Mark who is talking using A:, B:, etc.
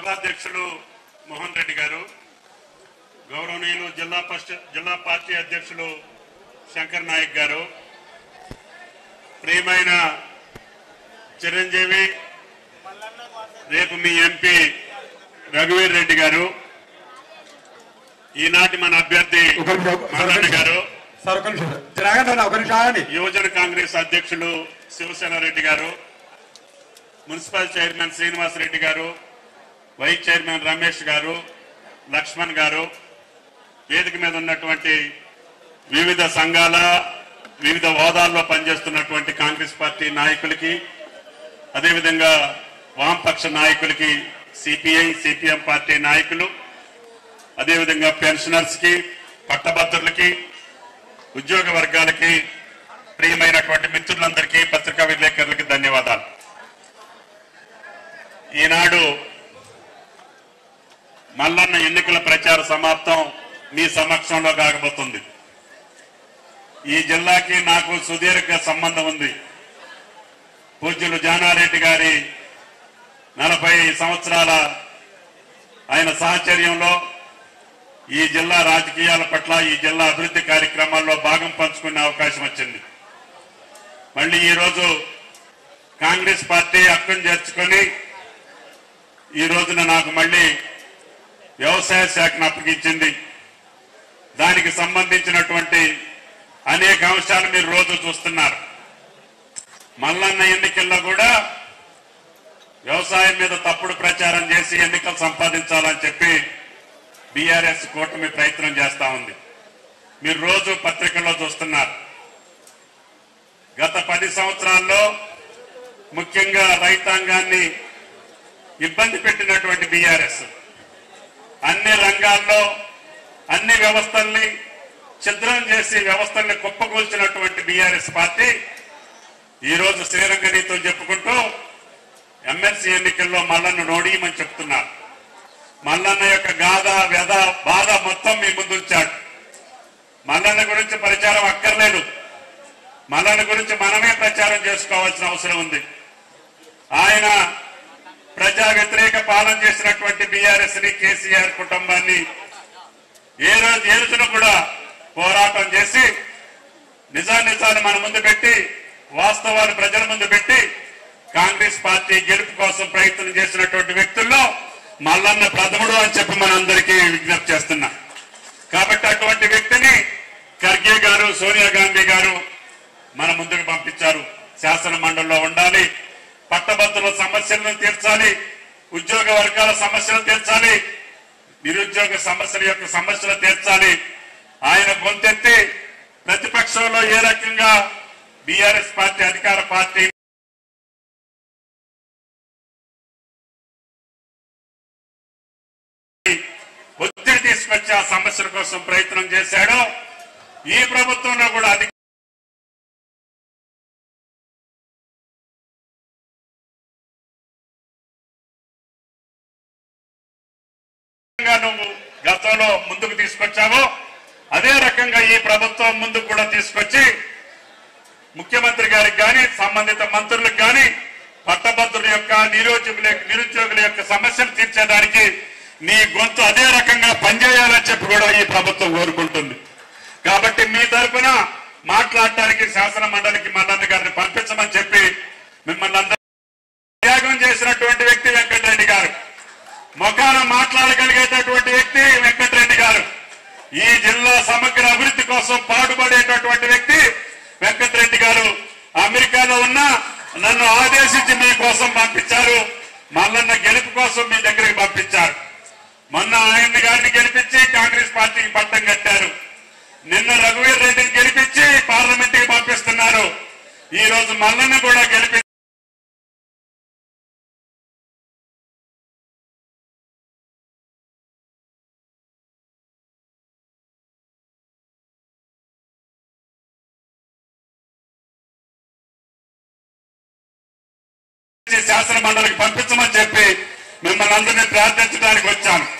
A: ఉపాధ్యక్షులు మోహన్ రెడ్డి గారు గౌరవనీయులు జిల్లా ఫస్ట్ జిల్లా పార్టీ అధ్యక్షులు శంకర్ నాయక్ గారు ప్రియమైన చిరంజీవి రేపు మీ ఎంపీ రఘువీర్ రెడ్డి గారు ఈనాటి మన అభ్యర్థి
B: ఒక నిమిషం, ఒక
A: మల్లన్న
B: నిమిషం.
A: గారు
B: సార్ ఒక నిమిషం జర ఆగండి అన్న, ఒక నిమిషం ఆగండి
A: యువజన కాంగ్రెస్ అధ్యక్షులు శివసేన రెడ్డి గారు మున్సిపల్ చైర్మన్ శ్రీనివాస్ రెడ్డి గారు వైస్ చైర్మన్ రమేష్ గారు లక్ష్మణ్ గారు వేదిక మీద ఉన్నటువంటి వివిధ సంఘాల వివిధ హోదాల్లో పనిచేస్తున్నటువంటి కాంగ్రెస్ పార్టీ నాయకులకి అదేవిధంగా వామపక్ష నాయకులకి సిపిఐ సిపిఎం పార్టీ నాయకులు అదేవిధంగా పెన్షనర్స్ కి పట్టభద్రులకి ఉద్యోగ వర్గాలకి ప్రియమైనటువంటి మిత్రులందరికీ పత్రికా విలేకరులకి ధన్యవాదాలు ఈనాడు మల్లన్న ఎన్నికల ప్రచార సమాప్తం మీ సమక్షంలో కాకపోతుంది ఈ జిల్లాకి నాకు సుదీర్ఘ సంబంధం ఉంది పూజ్యులు జానారెడ్డి గారి నలభై సంవత్సరాల ఆయన సాహచర్యంలో ఈ జిల్లా రాజకీయాల పట్ల ఈ జిల్లా అభివృద్ధి కార్యక్రమాల్లో భాగం పంచుకునే అవకాశం వచ్చింది మళ్ళీ ఈ రోజు కాంగ్రెస్ పార్టీ హక్కును చేర్చుకొని ఈ రోజున నాకు మళ్ళీ వ్యవసాయ శాఖను అప్పగించింది దానికి సంబంధించినటువంటి అనేక అంశాలు మీరు రోజు చూస్తున్నారు మల్లన్న ఎన్నికల్లో కూడా వ్యవసాయం మీద తప్పుడు ప్రచారం చేసి ఎన్నికలు సంపాదించాలని చెప్పి బీఆర్ఎస్ కూటమి ప్రయత్నం చేస్తా ఉంది మీరు రోజు పత్రికల్లో చూస్తున్నారు గత పది సంవత్సరాల్లో ముఖ్యంగా రైతాంగాన్ని ఇబ్బంది పెట్టినటువంటి బీఆర్ఎస్ అన్ని రంగాల్లో అన్ని వ్యవస్థల్ని ఛిద్రం చేసి వ్యవస్థల్ని కుప్పకూల్చినటువంటి బీఆర్ఎస్ పార్టీ ఈ రోజు శ్రీరంగ నీతులు చెప్పుకుంటూ ఎమ్మెల్సీ ఎన్నికల్లో మల్లన్న నోడియమని చెప్తున్నారు మల్లన్న యొక్క గాథ వ్యధ బాధ మొత్తం మీ ముందు ఉంచాడు మల్లన్న గురించి ప్రచారం అక్కర్లేదు మల్లన్న గురించి మనమే ప్రచారం చేసుకోవాల్సిన అవసరం ఉంది ఆయన ప్రజా వ్యతిరేక పాలన చేసినటువంటి బీఆర్ఎస్ ని కేసీఆర్ కుటుంబాన్ని ఏ రోజు ఏ రోజున కూడా పోరాటం చేసి నిజానిజాలు మన ముందు పెట్టి వాస్తవాలు ప్రజల ముందు పెట్టి కాంగ్రెస్ పార్టీ గెలుపు కోసం ప్రయత్నం చేసినటువంటి వ్యక్తుల్లో మల్లన్న ప్రథముడు అని చెప్పి మనందరికీ విజ్ఞప్తి చేస్తున్నా కాబట్టి అటువంటి వ్యక్తిని ఖర్గే గారు సోనియా గాంధీ గారు మన ముందుకు పంపించారు శాసన మండలిలో ఉండాలి పట్టభద్రుల సమస్యలను తీర్చాలి ఉద్యోగ వర్గాల సమస్యలు తీర్చాలి నిరుద్యోగ సమస్యల యొక్క సమస్యలు తీర్చాలి ఆయన గొంతెత్తి ప్రతిపక్షంలో ఏ రకంగా బీఆర్ఎస్ పార్టీ అధికార పార్టీ ఒత్తిడి తీసుకొచ్చి ఆ సమస్యల కోసం ప్రయత్నం చేశాడో ఈ ప్రభుత్వంలో కూడా అధిక రకంగా నువ్వు గతంలో ముందుకు తీసుకొచ్చావో అదే రకంగా ఈ ప్రభుత్వం ముందుకు కూడా తీసుకొచ్చి ముఖ్యమంత్రి గారికి కానీ సంబంధిత మంత్రులకు కానీ పట్టభద్రుల యొక్క నిరుద్యోగుల నిరుద్యోగుల యొక్క సమస్యలు తీర్చేదానికి నీ గొంతు అదే రకంగా పనిచేయాలని చెప్పి కూడా ఈ ప్రభుత్వం కోరుకుంటుంది కాబట్టి మీ తరపున మాట్లాడటానికి శాసన మండలికి మల్లన్న గారిని పంపించమని చెప్పి మిమ్మల్ని అందరూ త్యాగం చేసినటువంటి వ్యక్తి వెంకటరెడ్డి గారు ముఖాన మాట్లాడగలిగేటటువంటి వ్యక్తి వెంకటరెడ్డి గారు ఈ జిల్లా సమగ్ర అభివృద్ధి కోసం పాటుపడేటటువంటి వ్యక్తి వెంకటరెడ్డి గారు అమెరికాలో ఉన్న నన్ను ఆదేశించి మీ కోసం పంపించారు మల్లన్న గెలుపు కోసం మీ దగ్గరికి పంపించారు మొన్న ఆయన గారిని గెలిపించి కాంగ్రెస్ పార్టీకి పట్టం కట్టారు నిన్న రఘువీర్ రెడ్డిని గెలిపించి పార్లమెంట్ కి పంపిస్తున్నారు ఈ రోజు మల్లన్న కూడా గెలిపి శాసన మండలికి పంపించమని చెప్పి మిమ్మల్ని అందరినీ ప్రార్థించడానికి వచ్చాను